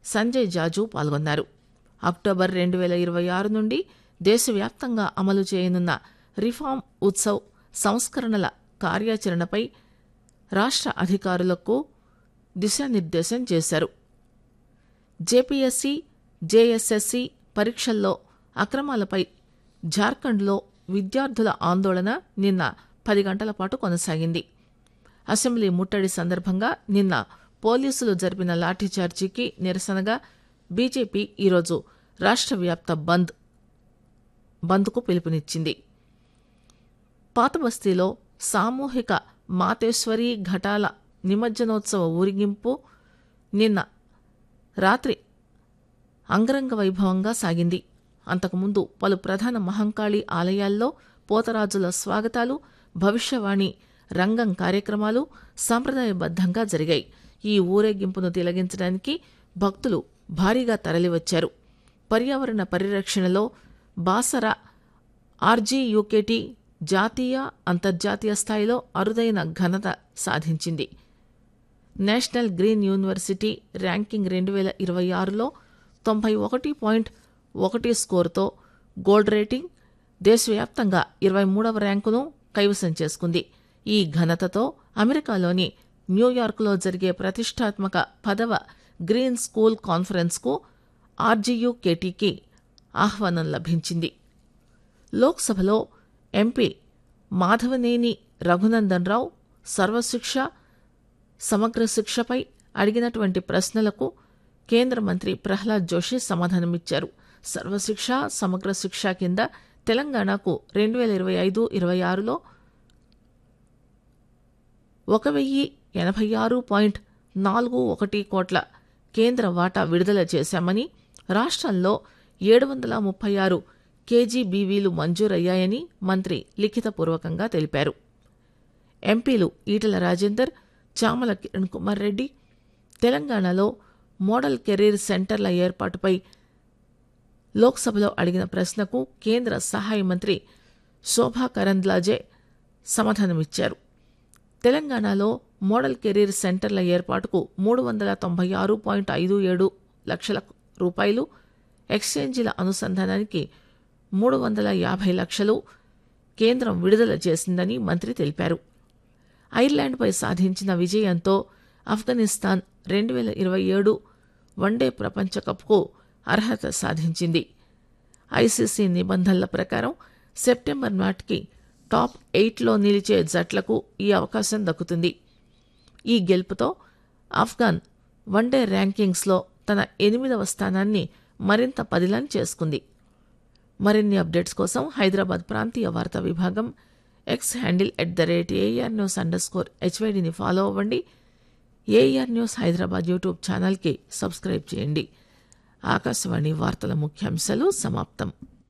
సంజయ్ జాజు పాల్గొన్నారు అక్టోబర్ రెండు వేల ఇరవై ఆరు నుండి దేశవ్యాప్తంగా అమలు చేయనున్న రిఫార్మ్ ఉత్సవ్ సంస్కరణల కార్యాచరణపై రాష్ట్ర అధికారులకు దిశానిర్దేశం చేశారు జేపీఎస్సీ జేఎస్ఎస్సీ పరీక్షల్లో అక్రమాలపై జార్ఖండ్లో విద్యార్థుల ఆందోళన నిన్న పది గంటల పాటు కొనసాగింది అసెంబ్లీ ముట్టడి సందర్భంగా నిన్న పోలీసులు జరిపిన లాఠీచార్జీకి నిరసనగా బీజేపీ ఈరోజు రాష్ట్ర వ్యాప్త బంద్ బంద్కు పిలుపునిచ్చింది పాతబస్తీలో సామూహిక మాతేశ్వరి ఘటాల నిమజ్జనోత్సవ ఊరిగింపు నిన్న రాత్రి అంగరంగ వైభవంగా సాగింది అంతకుముందు పలు ప్రధాన మహంకాళి ఆలయాల్లో పోతరాజుల స్వాగతాలు భవిష్యవాణి రంగం కార్యక్రమాలు సాంప్రదాయబద్దంగా జరిగాయి ఈ ఊరేగింపును తిలగించడానికి భక్తులు భారీగా తరలివచ్చారు పర్యావరణ పరిరక్షణలో బాసర ఆర్జీయూకేటీ జాతీయ అంతర్జాతీయ స్థాయిలో అరుదైన ఘనత సాధించింది నేషనల్ గ్రీన్ యూనివర్సిటీ ర్యాంకింగ్ రెండు వేల ఇరవై ఆరులో తొంభై ఒకటి పాయింట్ ఒకటి స్కోరుతో గోల్డ్ రేటింగ్ దేశవ్యాప్తంగా ఇరవై మూడవ ర్యాంకును కైవసం చేసుకుంది ఈ ఘనతతో అమెరికాలోని న్యూయార్క్లో జరిగే ప్రతిష్టాత్మక పదవ గ్రీన్ స్కూల్ కాన్ఫరెన్స్కు ఆర్జీయూకేటీకి ఆహ్వానం లభించింది లోక్సభలో ఎంపీ మాధవనేని రఘునందన్ రావు సర్వశిక్ష సమగ్ర శిక్షపై అడిగినటువంటి ప్రశ్నలకు కేంద్ర మంత్రి ప్రహ్లాద్ జోషి సమాధానమిచ్చారు సర్వశిక్ష సమగ్ర శిక్ష కింద తెలంగాణకు రెండు వేల ఇరవై ఐదు ఇరవై ఆరులో ఒక వెయ్యి ఎనభై ఆరు పాయింట్ నాలుగు ఒకటి కోట్ల కేంద్ర వాటా విడుదల చేశామని రాష్ట్రంలో ఏడు వందల ముప్పై ఆరు కేజీబీవీలు మంజూరయ్యాయని మంత్రి లిఖితపూర్వకంగా తెలిపారు ఎంపీలు ఈటల రాజేందర్ చామల కిరణ్ కుమార్ రెడ్డి తెలంగాణలో మోడల్ కెరీర్ సెంటర్ల ఏర్పాటుపై లోక్సభలో అడిగిన ప్రశ్నకు కేంద్ర సహాయ మంత్రి శోభా కరంద్లాజే సమాధానమిచ్చారు తెలంగాణలో మోడల్ కెరీర్ సెంటర్ల ఏర్పాటుకు మూడు వందల తొంభై ఆరు పాయింట్ ఐదు ఏడు లక్షల రూపాయలు ఎక్స్చేంజీల అనుసంధానానికి మూడు వందల యాభై లక్షలు కేంద్రం విడుదల చేసిందని మంత్రి తెలిపారు ఐర్లాండ్పై సాధించిన విజయంతో ఆఫ్ఘనిస్తాన్ రెండు వేల ఇరవై ఏడు వన్డే ప్రపంచ కప్కు అర్హత సాధించింది ఐసీసీ నిబంధనల ప్రకారం సెప్టెంబర్ నాటికి టాప్ ఎయిట్లో నిలిచే జట్లకు ఈ అవకాశం దక్కుతుంది ఈ గెలుపుతో ఆఫ్ఘాన్ వన్డే ర్యాంకింగ్స్లో తన ఎనిమిదవ స్థానాన్ని మరింత పదిలం చేసుకుంది మరిన్ని అప్డేట్స్ కోసం హైదరాబాద్ ప్రాంతీయ వార్తా విభాగం X handle at the rate AR news under score హెచ్వైడిని ఫాలో అవ్వండి ఏఆర్ న్యూస్ హైదరాబాద్ యూట్యూబ్ ఛానల్కి సబ్స్క్రైబ్ చేయండి ఆకాశవాణి వార్తల ముఖ్యాంశాలు సమాప్తం